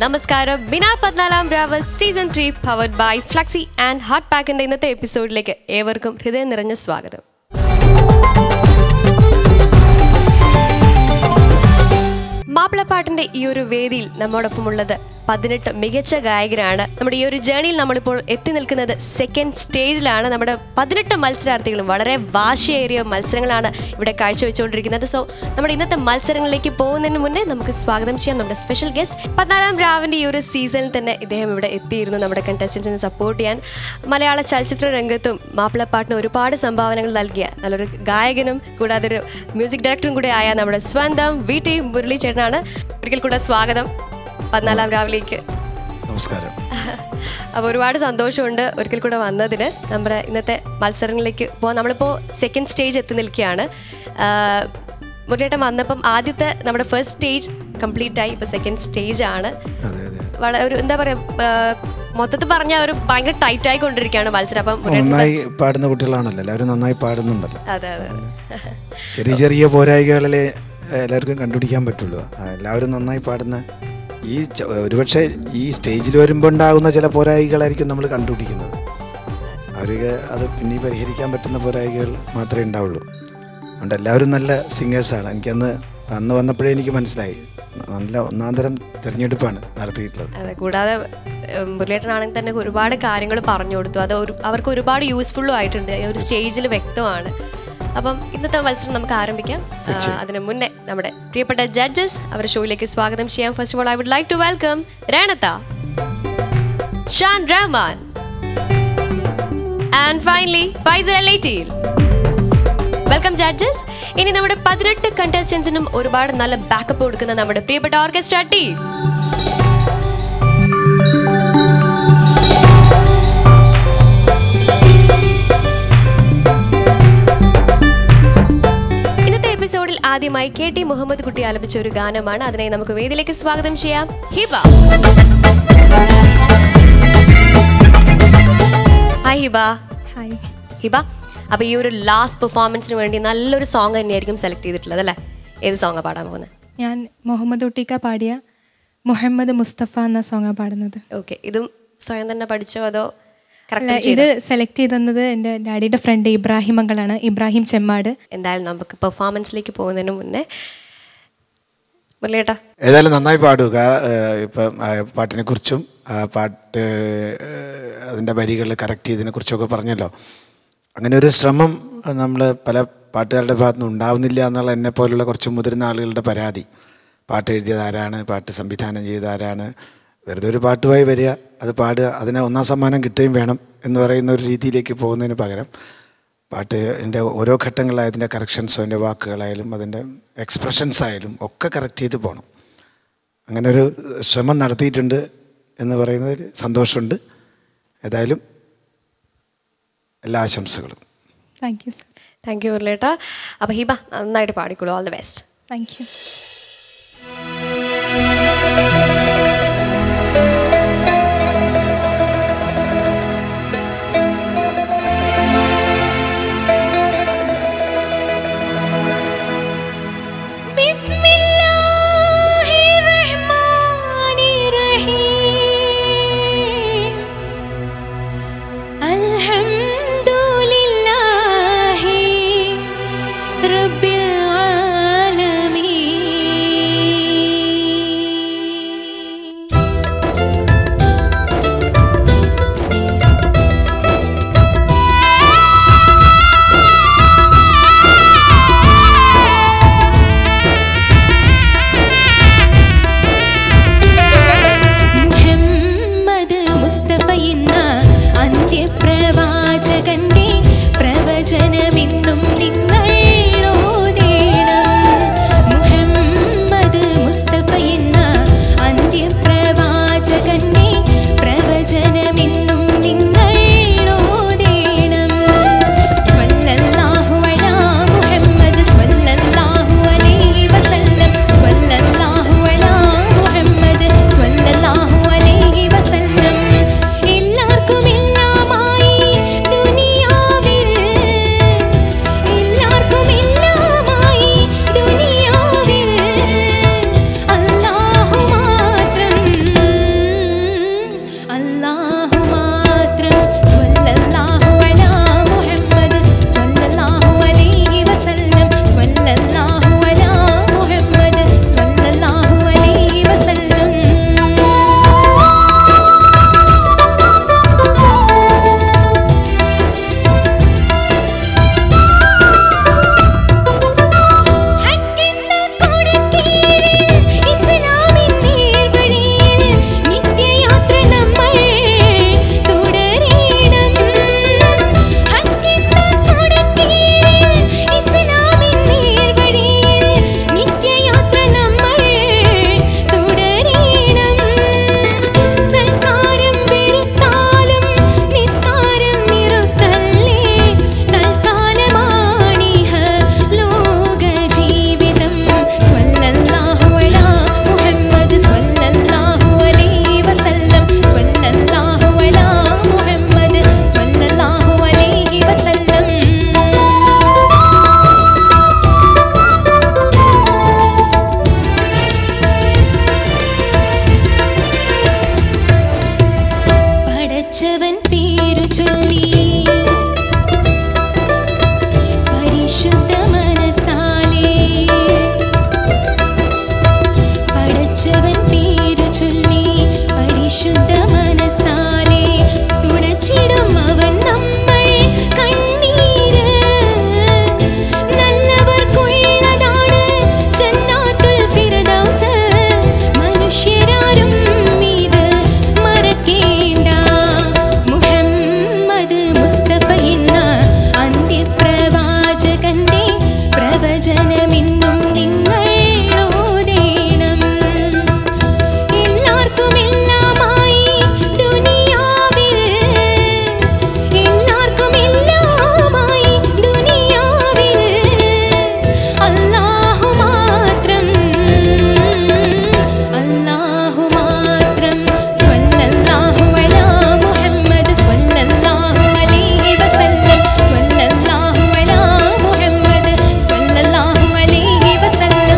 നമസ്കാരം ബിനാർ പതിനാലാം രാവ് season three powered by flexi and heart പാക്കിന്റെ ഇന്നത്തെ എപ്പിസോഡിലേക്ക് ഏവർക്കും ഹൃദയം നിറഞ്ഞ സ്വാഗതം മാപ്പിളപ്പാട്ടിന്റെ ഈ ഒരു വേദിയിൽ നമ്മോടൊപ്പമുള്ളത് പതിനെട്ട് മികച്ച ഗായകരാണ് നമ്മുടെ ഈ ഒരു ജേണിയിൽ നമ്മളിപ്പോൾ എത്തി നിൽക്കുന്നത് സെക്കൻഡ് സ്റ്റേജിലാണ് നമ്മുടെ പതിനെട്ട് മത്സരാർത്ഥികളും വളരെ വാശിയേറിയ മത്സരങ്ങളാണ് ഇവിടെ കാഴ്ചവെച്ചുകൊണ്ടിരിക്കുന്നത് സോ നമ്മുടെ ഇന്നത്തെ മത്സരങ്ങളിലേക്ക് പോകുന്നതിന് മുന്നേ നമുക്ക് സ്വാഗതം ചെയ്യാം നമ്മുടെ സ്പെഷ്യൽ ഗസ്റ്റ് പതിനാലാം രാവിന്റെ ഈ ഒരു സീസണിൽ തന്നെ ഇദ്ദേഹം ഇവിടെ എത്തിയിരുന്നു നമ്മുടെ കണ്ടസ്റ്റൻസിനെ സപ്പോർട്ട് ചെയ്യാൻ മലയാള ചലച്ചിത്ര രംഗത്തും മാപ്പിളപ്പാട്ടിന് ഒരുപാട് സംഭാവനകൾ നൽകിയ നല്ലൊരു ഗായകനും കൂടാതെ ഒരു മ്യൂസിക് ഡയറക്ടറും കൂടെ ആയ നമ്മുടെ സ്വന്തം വി ടി മുരളി ചേട്ടനാണ് ഒരിക്കൽ കൂടെ സ്വാഗതം പതിനാലാം രാവിലേക്ക് നമസ്കാരം അപ്പോൾ ഒരുപാട് സന്തോഷമുണ്ട് ഒരിക്കൽ കൂടെ വന്നതിന് നമ്മുടെ ഇന്നത്തെ മത്സരങ്ങളിലേക്ക് പോകാൻ നമ്മളിപ്പോൾ സെക്കൻഡ് സ്റ്റേജ് എത്തി നിൽക്കുകയാണ് മുരളിയേട്ടൻ വന്നപ്പം ആദ്യത്തെ നമ്മുടെ ഫസ്റ്റ് സ്റ്റേജ് കംപ്ലീറ്റ് ആയി ഇപ്പോൾ സെക്കൻഡ് സ്റ്റേജ് ആണ് അതെ അതെ വളരെ ഒരു എന്താ പറയുക മൊത്തത്തിൽ പറഞ്ഞാൽ ഒരു ഭയങ്കര ടൈറ്റ് ആയിക്കൊണ്ടിരിക്കുകയാണ് മത്സരം അപ്പം മുരളിയേട്ടൻ- നന്നായി പാടുന്ന കുട്ടികളാണല്ലോ എല്ലാവരും നന്നായി പാടുന്നുണ്ടല്ലോ അതെ അതെ അതെ ചെറിയ ചെറിയ പോരായികളെ എല്ലാവർക്കും കണ്ടുപിടിക്കാൻ പറ്റുള്ളൂ ആ, എല്ലാവരും നന്നായി പാടുന്ന ഈ ച- ഒരുപക്ഷെ ഈ സ്റ്റേജിൽ വരുമ്പോൾ ഉണ്ടാകുന്ന ചില പോരായികളായിരിക്കും നമ്മൾ കണ്ടുപിടിക്കുന്നത് അവർക്ക് അത് പിന്നെ പരിഹരിക്കാൻ പറ്റുന്ന പോരായികൾ മാത്രമേ ഉണ്ടാവുള്ളൂ അതുകൊണ്ട് എല്ലാവരും നല്ല സിംഗേഴ്സാണ് എനിക്കന്ന് അന്ന് വന്നപ്പോഴേ എനിക്ക് മനസ്സിലായി നല്ല ഒന്നാന്തരം തിരഞ്ഞെടുപ്പാണ് നടത്തിയിട്ടുള്ളത് അതെ കൂടാതെ ഉം, മുരളിയേട്ടനാണെങ്കിൽ തന്നെ ഒരുപാട് കാര്യങ്ങൾ പറഞ്ഞു കൊടുത്തു അത് ഒരു അവർക്ക് ഒരുപാട് യൂസ്ഫുള്ളും ആയിട്ടുണ്ട് ഈ ഒരു സ്റ്റേജിൽ വ്യക്തമാണ് അപ്പം ഇന്നത്തെ മത്സരം നമുക്ക് ആരംഭിക്കാം ആ, അതിന് മുന്നേ നമ്മുടെ പ്രിയപ്പെട്ട ജഡ്ജസ് അവരുടെ ഷോയിലേക്ക് സ്വാഗതം ചെയ്യാം first of all I would like to welcome Renatha Shan Rahman and finally Faisal അലൈറ്റീൽ വെൽക്കം ജഡ്ജസ് ഇനി നമ്മുടെ പതിനെട്ട് കണ്ടസ്റ്റൻസിനും ഒരുപാട് നല്ല ബാക്കപ്പ് കൊടുക്കുന്ന നമ്മുടെ പ്രിയപ്പെട്ട ഓർക്കസ്ട്ര ടീം ഇന്നത്തെ എപ്പിസോഡിൽ ആദ്യമായി കെ ടി മുഹമ്മദ് കുട്ടി ആലപിച്ച ഒരു ഗാനമാണ് അതിനായി നമുക്ക് വേദിയിലേക്ക് സ്വാഗതം ചെയ്യാം ഹിബ ഹായ് ഹിബ ഹായ് ഹിബ അപ്പൊ ഈ ഒരു ലാസ്റ്റ് പെർഫോമൻസിന് വേണ്ടി നല്ലൊരു സോങ് തന്നെയായിരിക്കും സെലക്ട് ചെയ്തിട്ടുള്ളത് അല്ലേ ഏത് സോങ്ങാണ് പാടാൻ പോകുന്നത് ഞാൻ മുഹമ്മദ് ഉട്ടിക്ക പാടിയ മുഹമ്മദ് മുസ്തഫ എന്ന സോങ്ങാണ് പാടുന്നത് ഓക്കെ ഇതും സ്വയം തന്നെ പഠിച്ചോ അതോ അല്ല കറക്റ്റ് ഇത് സെലക്ട് ചെയ്തത് എൻ്റെ ഡാഡിയുടെ ഫ്രണ്ട് ഇബ്രാഹിം മംഗളാണ് ഇബ്രാഹിം ചെമ്മാട് എന്തായാലും നമുക്ക് പെർഫോമൻസിലേക്ക് പോകുന്നതിന് മുന്നേ മുരളിയേട്ടാ ഏതായാലും നന്നായി പാടുക ഇപ്പം ആ, പാട്ടിനെക്കുറിച്ചും ആ പാട്ട് അതിൻ്റെ വരികൾ കറക്റ്റ് ചെയ്തതിനെ കുറിച്ചൊക്കെ പറഞ്ഞല്ലോ അങ്ങനെ ഒരു ശ്രമം നമ്മൾ പല പാട്ടുകാരുടെ ഭാഗത്തു നിന്ന് ഉണ്ടാവുന്നില്ല എന്നുള്ള എന്നെ പോലുള്ള കുറച്ച് മുതിർന്ന ആളുകളുടെ പരാതി പാട്ട് എഴുതിയത് ആരാണ് പാട്ട് സംവിധാനം ചെയ്ത ആരാണ് വെറുതെ ഒരു പാട്ടുമായി വരിക അത് പാടുക അതിന് ഒന്നാം സമ്മാനം കിട്ടുകയും വേണം എന്ന് പറയുന്ന ഒരു രീതിയിലേക്ക് പോകുന്നതിന് പകരം പാട്ട് എൻ്റെ ഓരോ ഘട്ടങ്ങളിലായ അതിൻ്റെ കറക്ഷൻസും അതിൻ്റെ വാക്കുകളായാലും അതിൻ്റെ എക്സ്പ്രഷൻസ് ആയാലും ഒക്കെ കറക്റ്റ് ചെയ്ത് പോകണം അങ്ങനെ ഒരു ശ്രമം നടത്തിയിട്ടുണ്ട് എന്ന് പറയുന്നതിൽ സന്തോഷമുണ്ട് ഏതായാലും എല്ലാ ആശംസകളും thank you sir thank you മുരളിയേട്ടാ അപ്പോൾ ഹിബ നന്നായിട്ട് പാടിക്കോളൂ all the best thank you بسم الله الرحمن الرحيم الحمد لله رب العالمين വചനമിന്നും നിങ്ങൾ ഓതേണം എല്ലാവർക്കും എല്ലാമായി ദുനിയാവിൽ എല്ലാവർക്കും എല്ലാമായി ദുനിയാവിൽ അല്ലാഹു മാത്രം അല്ലാഹു മാത്രം സ്വല്ലല്ലാഹു അലാ മുഹമ്മദ് സ്വല്ലല്ലാഹു അലൈഹി വസല്ലം സ്വല്ലല്ലാഹു അലാ മുഹമ്മദ് സ്വല്ലല്ലാഹു അലൈഹി വസല്ലം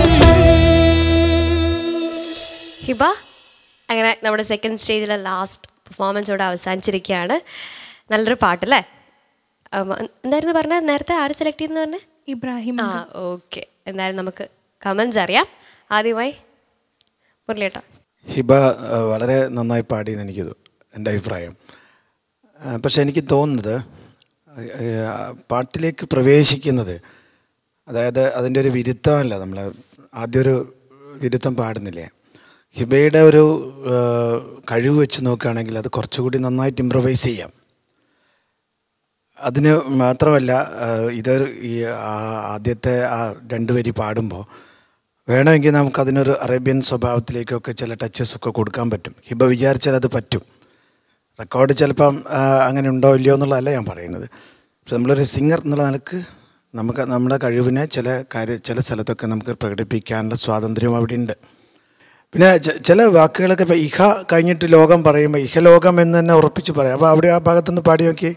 ഹിബ അങ്ങനെ നമ്മുടെ സെക്കൻഡ് സ്റ്റേജിലെ ലാസ്റ്റ് പെർഫോമൻസ് ഇവിടെ അവസാനിച്ചിരിക്കുകയാണ് നല്ലൊരു പാട്ടല്ലേ ഉം, എന്തായിരുന്നു പറഞ്ഞത് നേരത്തെ ആര് സെലക്ട് ചെയ്തെന്ന് പറഞ്ഞത് ഇബ്രാഹിം ആ ഓക്കെ എന്തായാലും നമുക്ക് കമൻസ് അറിയാം ആദ്യമായി മുരളിയേട്ടാ ഹിബ ആ, വളരെ നന്നായി പാടിയെന്ന് എനിക്ക് തോ- എൻ്റെ അഭിപ്രായം ആ, പക്ഷെ എനിക്ക് തോന്നുന്നത് ആ, പാട്ടിലേക്ക് പ്രവേശിക്കുന്നത് അതായത് അതിൻ്റെ ഒരു വിരുദ്ധമല്ല നമ്മൾ ആദ്യം ഒരു വിരുദ്ധം പാടുന്നില്ലേ ഹിബയുടെ ഒരു ആ, കഴിവ് വെച്ച് നോക്കുകയാണെങ്കിൽ അത് കുറച്ചുകൂടി നന്നായിട്ട് ഇമ്പ്രവൈസ് ചെയ്യാം അതിന് മാത്രമല്ല ആ, ഇതൊരു ഈ ആ- ആദ്യത്തെ ആ രണ്ട് വരി പാടുമ്പോൾ വേണമെങ്കിൽ നമുക്ക് അതിനൊരു അറേബ്യൻ സ്വഭാവത്തിലേക്കൊക്കെ ചില ടച്ചസ് ഒക്കെ കൊടുക്കാൻ പറ്റും ഹിബ വിചാരിച്ചാൽ അത് പറ്റും റെക്കോർഡ് ചിലപ്പം ആ, അങ്ങനെ ഉണ്ടോ ഇല്ലയോ എന്നുള്ളതല്ല ഞാൻ പറയുന്നത് പക്ഷെ നമ്മളൊരു സിംഗർ എന്നുള്ള നിലക്ക് നമുക്ക് നമ്മുടെ കഴിവിനെ ചില കാര്യ ചില സ്ഥലത്തൊക്കെ നമുക്ക് പ്രകടിപ്പിക്കാനുള്ള സ്വാതന്ത്ര്യം അവിടെ ഉണ്ട് പിന്നെ ചെ- ചില വാക്കുകളൊക്കെ ഇപ്പോൾ ഇഹ കഴിഞ്ഞിട്ട് ലോകം പറയുമ്പോൾ ഇഹലോകം എന്ന് തന്നെ ഉറപ്പിച്ച് പറയാം അപ്പോൾ അവിടെ ആ ഭാഗത്തുനിന്ന് പാടി നോക്കി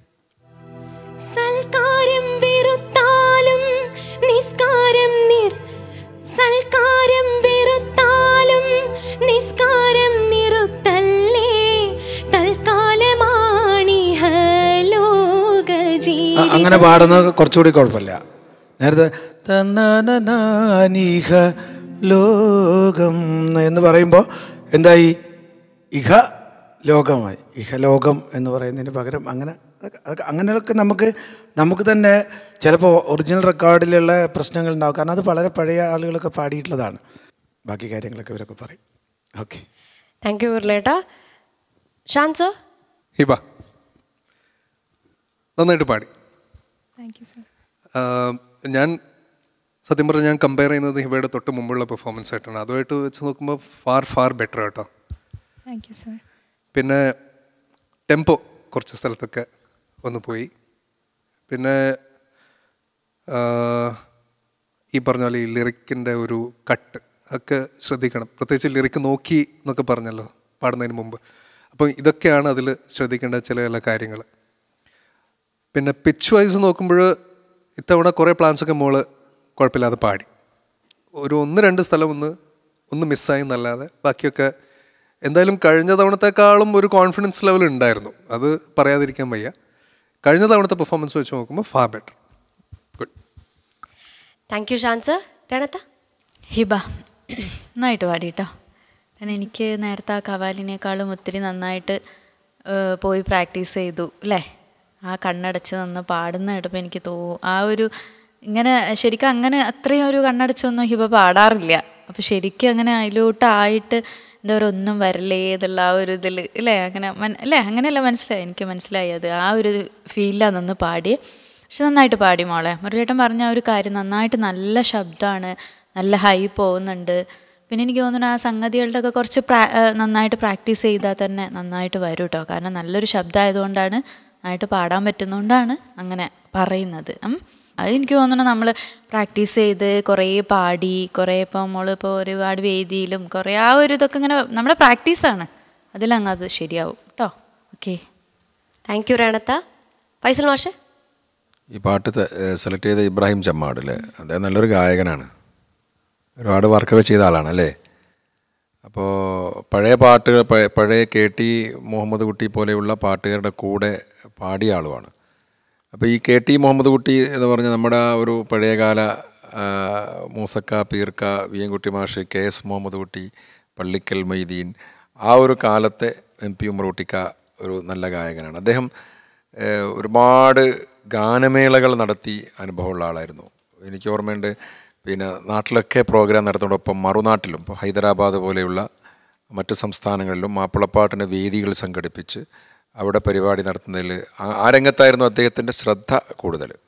സൽക്കാരം വെറുത്താലും നിസ്കാരം നിർ സൽക്കാരം വെറുത്താലും നിസ്കാരം നിറുത്തല്ലേ തൽക്കാലമാണിഹ ലോക അ- അങ്ങനെ പാടുന്നത് കുറച്ചുകൂടി കുഴപ്പമില്ല നേരത്തെ തന്നനനാനീഹ ലോകം എന്ന് പറയുമ്പോൾ എന്തായി ഇഹ ലോകമായി ഇഹലോകം എന്ന് പറയുന്നതിന് പകരം അങ്ങനെ അതൊക്കെ- അതൊക്കെ അങ്ങനെയൊക്കെ നമുക്ക് നമുക്ക് തന്നെ ചിലപ്പോൾ ഒറിജിനൽ റെക്കോർഡിലുള്ള പ്രശ്നങ്ങൾ ഉണ്ടാവും കാരണം അത് വളരെ പഴയ ആളുകളൊക്കെ പാടിയിട്ടുള്ളതാണ് ബാക്കി കാര്യങ്ങളൊക്കെ ഇവരൊക്കെ പറയും ഓക്കെ താങ്ക് യു മുരളിയേട്ടാ ഷാൻ സർ ഹിബ നന്നായിട്ട് പാടി താങ്ക് യു സർ ആഹ് ഞാൻ സത്യം പറഞ്ഞാൽ ഞാൻ കമ്പയർ ചെയ്യുന്നത് ഹിബയുടെ തൊട്ട് മുമ്പുള്ള പെർഫോമൻസ് ആയിട്ടാണ് അതുമായിട്ട് വെച്ച് നോക്കുമ്പോൾ ഫാർ ഫാർ ബെറ്റർ കേട്ടോ താങ്ക് യു സർ പിന്നെ ടെമ്പോ കുറച്ച് സ്ഥലത്തൊക്കെ ഒന്ന് പോയി പിന്നെ ആഹ്, ഈ പറഞ്ഞ പോലെ ഈ ലിറിക്കിൻ്റെ ഒരു കട്ട് ഒക്കെ ശ്രദ്ധിക്കണം പ്രത്യേകിച്ച് ലിറിക്ക് നോക്കി എന്നൊക്കെ പറഞ്ഞല്ലോ പാടുന്നതിന് മുമ്പ് അപ്പം ഇതൊക്കെയാണ് അതിൽ ശ്രദ്ധിക്കേണ്ട ചില ചില കാര്യങ്ങൾ പിന്നെ പിച്ച് വൈസ് നോക്കുമ്പോൾ ഇത്തവണ കുറേ പ്ലാൻസൊക്കെ മോള് കുഴപ്പമില്ലാതെ പാടി ഒരു ഒന്ന് രണ്ട് സ്ഥലം ഒന്ന് ഒന്ന് മിസ്സായി എന്നല്ലാതെ ബാക്കിയൊക്കെ എന്തായാലും കഴിഞ്ഞ തവണത്തെക്കാളും ഒരു കോൺഫിഡൻസ് ലെവൽ ഉണ്ടായിരുന്നു അത് പറയാതിരിക്കാൻ വയ്യ കഴിഞ്ഞ തവണത്തെ പെർഫോമൻസ് വെച്ച് നോക്കുമ്പോൾ far better good thank you Shan sir Renatha Hiba നന്നായിട്ട് പാടി കേട്ടോ കാരണം എനിക്ക് നേരത്തെ ആ കവാലിനേക്കാളും ഒത്തിരി നന്നായിട്ട് ഏഹ്, പോയി പ്രാക്ടീസ് ചെയ്തു അല്ലേ ആ കണ്ണടച്ച് നിന്ന് പാടുന്ന കേട്ടപ്പോൾ എനിക്ക് തോ ആ ഒരു ഇങ്ങനെ ശരിക്കും അങ്ങനെ അത്രയും ഒരു കണ്ണടച്ചൊന്നും ഹിബ പാടാറില്ല അപ്പോൾ ശരിക്കും അങ്ങനെ അതിലോട്ടായിട്ട് എന്താ പറയുക ഒന്നും വരലേ എന്നുള്ള ആ ഒരു ഇതിൽ അല്ലേ അങ്ങനെ മൻ അല്ലേ അങ്ങനെയല്ല മനസ്സിലായി എനിക്ക് മനസ്സിലായി അത് ആ ഒരു ഫീലിലാണ് നിന്ന് പാടി പക്ഷെ നന്നായിട്ട് പാടി മോളെ മുരളിയേട്ടൻ പറഞ്ഞ ആ ഒരു കാര്യം നന്നായിട്ട് നല്ല ശബ്ദമാണ് നല്ല ഹൈ പോകുന്നുണ്ട് പിന്നെ എനിക്ക് തോന്നുന്നു ആ സംഗതികളുടെ ഒക്കെ കുറച്ച് പ്രാ ആ, നന്നായിട്ട് പ്രാക്ടീസ് ചെയ്താൽ തന്നെ നന്നായിട്ട് വരും കേട്ടോ കാരണം നല്ലൊരു ശബ്ദമായതുകൊണ്ടാണ് നന്നായിട്ട് പാടാൻ പറ്റുന്നതുകൊണ്ടാണ് അങ്ങനെ പറയുന്നത് ഉം. അത് എനിക്ക് തോന്നുന്നു നമ്മൾ പ്രാക്ടീസ് ചെയ്ത് കുറേ പാടി കുറേ ഇപ്പോൾ നമ്മളിപ്പോൾ ഒരുപാട് വേദിയിലും കുറേ ആ ഒരു ഇതൊക്കെ ഇങ്ങനെ നമ്മുടെ പ്രാക്ടീസാണ് അതിലങ്ങ് അത് ശരിയാവും കേട്ടോ okay thank you Renatha Faisal മാഷ് ഈ പാട്ട് സെലക്ട് ചെയ്ത ഇബ്രാഹിം ചമ്മാടില്ലേ അദ്ദേഹം നല്ലൊരു ഗായകനാണ് ഒരുപാട് വർക്കൊക്കെ ചെയ്ത ആളാണ് അല്ലേ അപ്പോൾ പഴയ പാട്ടുകൾ പഴ- പഴയ കെ ടി മുഹമ്മദ് കുട്ടി പോലെയുള്ള പാട്ടുകാരുടെ കൂടെ പാടിയ ആളുമാണ് അപ്പോൾ ഈ കെ ടി മുഹമ്മദ് കുട്ടി എന്ന് പറഞ്ഞാൽ നമ്മുടെ ആ ഒരു പഴയകാല ആ, മൂസക്ക പീർക്ക വി എൻ കുട്ടി മാഷ് കെ എസ് മുഹമ്മദ് കുട്ടി പള്ളിക്കൽ മൊയ്തീൻ ആ ഒരു കാലത്തെ എം പി ഉമറൂട്ടിക്ക ഒരു നല്ല ഗായകനാണ് അദ്ദേഹം ഏഹ്, ഒരുപാട് ഗാനമേളകൾ നടത്തി അനുഭവമുള്ള ആളായിരുന്നു എനിക്ക് ഓർമ്മയുണ്ട് പിന്നെ നാട്ടിലൊക്കെ പ്രോഗ്രാം നടത്തുന്നതോടൊപ്പം മറുനാട്ടിലും ഇപ്പോൾ ഹൈദരാബാദ് പോലെയുള്ള മറ്റ് സംസ്ഥാനങ്ങളിലും മാപ്പിളപ്പാട്ടിൻ്റെ വേദികൾ സംഘടിപ്പിച്ച് അവിടെ പരിപാടി നടത്തുന്നതിൽ ആ- ആ രംഗത്തായിരുന്നു അദ്ദേഹത്തിൻ്റെ ശ്രദ്ധ കൂടുതൽ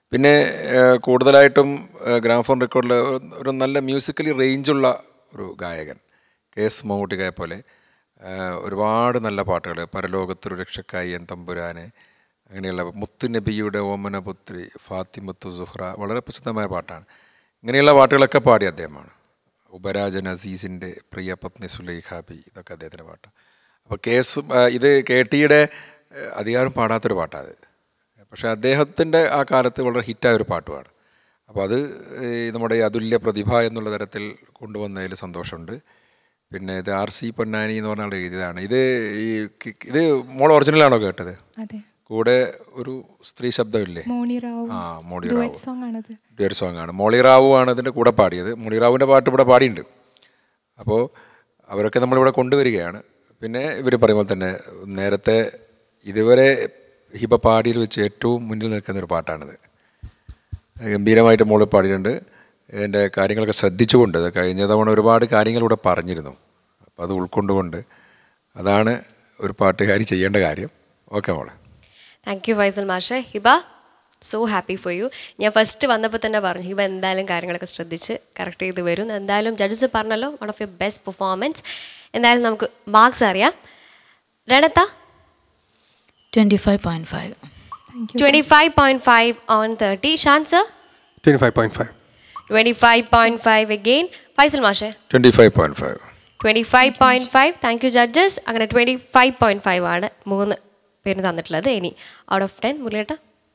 പിന്നെ ഏഹ്, കൂടുതലായിട്ടും ഏഹ്, ഗ്രാമഫോൺ റെക്കോർഡിൽ ഒരു നല്ല മ്യൂസിക്കലി റേഞ്ചുള്ള ഒരു ഗായകൻ കെ എസ് മമ്മൂട്ടികയെ പോലെ ഏഹ്, ഒരുപാട് നല്ല പാട്ടുകൾ പരലോകത്തൊരു രക്ഷക്കായി എൻ തമ്പുരാനെ അങ്ങനെയുള്ള മുത്തു നബിയുടെ ഓമനപുത്രി ഫാത്തിമത്തു സുഹ്റ വളരെ പ്രസിദ്ധമായ പാട്ടാണ് ഇങ്ങനെയുള്ള പാട്ടുകളൊക്കെ പാടി അദ്ദേഹമാണ് ഉപരാജൻ അസീസിൻ്റെ പ്രിയ പത്നി സുലൈഖാബി ഇതൊക്കെ അദ്ദേഹത്തിൻ്റെ പാട്ടാണ് അപ്പോൾ കേസ് ഇത് കെ ടിയുടെ ഏഹ്, അധികാരം പാടാത്തൊരു പാട്ടാണ് അത് പക്ഷേ അദ്ദേഹത്തിൻ്റെ ആ കാലത്ത് വളരെ ഹിറ്റായ ഒരു പാട്ടുമാണ് അപ്പോൾ അത് ഈ നമ്മുടെ ഈ അതുല്യ പ്രതിഭ എന്നുള്ള തരത്തിൽ കൊണ്ടുവന്നതിൽ സന്തോഷമുണ്ട് പിന്നെ ഇത് ആർ സി പൊന്നാനി എന്ന് പറഞ്ഞാൽ എഴുതിയതാണ് ഇത് ഈ കി- ഇത് മോൾ ഒറിജിനലാണോ കേട്ടത് അതെ കൂടെ ഒരു സ്ത്രീ ശബ്ദമില്ലേ മോണി റാവു ആ മോളി ഡുവറ്റ് റാവു സോങ് ആണത് ഒരു സോങ് ആണ് മോളി റാവു ആണ് ഇതിൻ്റെ കൂടെ പാടിയത് മോളി റാവുവിൻ്റെ പാട്ട് ഇവിടെ പാടിയിട്ടുണ്ട് അപ്പോൾ അവരൊക്കെ നമ്മളിവിടെ കൊണ്ടുവരികയാണ് പിന്നെ ഇവർ പറയുമ്പോൾ തന്നെ നേരത്തെ ഇതുവരെ ഹിബ പാടിയിൽ വെച്ച് ഏറ്റവും മുന്നിൽ നിൽക്കുന്ന ഒരു പാട്ടാണിത് ഗംഭീരമായിട്ട് മോള് പാടിയിട്ടുണ്ട് എൻ്റെ കാര്യങ്ങളൊക്കെ ശ്രദ്ധിച്ചുകൊണ്ട് ഇത് കഴിഞ്ഞ തവണ ഒരുപാട് കാര്യങ്ങൾ ഇവിടെ പറഞ്ഞിരുന്നു അപ്പോൾ അത് ഉൾക്കൊണ്ടുകൊണ്ട് അതാണ് ഒരു പാട്ടുകാരി ചെയ്യേണ്ട കാര്യം ഓക്കെ മോളെ താങ്ക് യു ഫൈസൽ മാഷെ Hiba so happy for you ഞാൻ ഫസ്റ്റ് വന്നപ്പോൾ തന്നെ പറഞ്ഞു ഹിബ എന്തായാലും കാര്യങ്ങളൊക്കെ ശ്രദ്ധിച്ച് കറക്റ്റ് ചെയ്ത് വരും എന്തായാലും ജഡ്ജസ് പറഞ്ഞല്ലോ one of your best performance എന്തായാലും നമുക്ക് മാർക്സ് അറിയാം Renatha twenty five point five twenty five point five on thirty Shan sir twenty five point five twenty five point five again Faisal മാഷെ twenty five point five twenty five point five thank you judges അങ്ങനെ twenty five point five ആണ് മൂന്ന് പേര് തന്നിട്ടുള്ളത് ഇനി out of ten മുരളിയേട്ട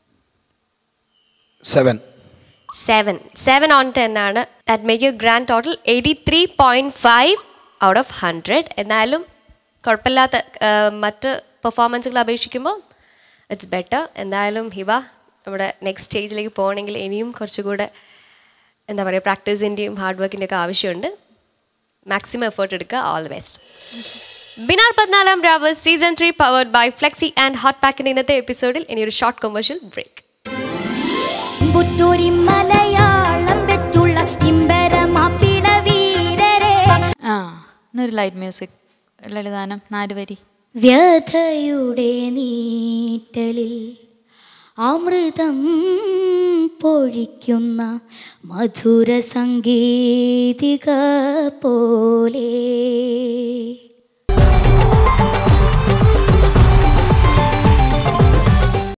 seven seven seven on ten ആണ് that make you grand total eighty three point five out of hundred എന്നാലും കുഴപ്പമില്ലാത്ത ആ, മറ്റ് പെർഫോമൻസുകൾ അപേക്ഷിക്കുമ്പോൾ ഇറ്റ്സ് ബെറ്റർ എന്തായാലും ഹിവ നമ്മുടെ നെക്സ്റ്റ് സ്റ്റേജിലേക്ക് പോകണമെങ്കിൽ ഇനിയും കുറച്ചുകൂടെ എന്താ പറയുക പ്രാക്ടീസിൻ്റെയും ഹാർഡ് വർക്കിൻ്റെ ഒക്കെ ആവശ്യമുണ്ട് മാക്സിമം എഫേർട്ട് എടുക്കുക ഓൾ ദി ബെസ്റ്റ് ബിനാൽ പതിനാലാം രാവ് season three powered by flexi and hot പാക്കിൻ്റെ ഇന്നത്തെ എപ്പിസോഡിൽ ഇനി ഒരു ഷോർട്ട് കൊമേഴ്ഷ്യൽ ബ്രേക്ക് പുത്തൂരി മലയാളം വെച്ചുള്ള ഇമ്പര മാപ്പിള വീരരെ ആ എന്നൊരു ലൈറ്റ് മ്യൂസിക് ലളിതാനം നാല് വരി വ്യഥയുടെ നീറ്റലിൽ അമൃതം പൊഴിക്കുന്ന മധുര സംഗീതിക പോലെ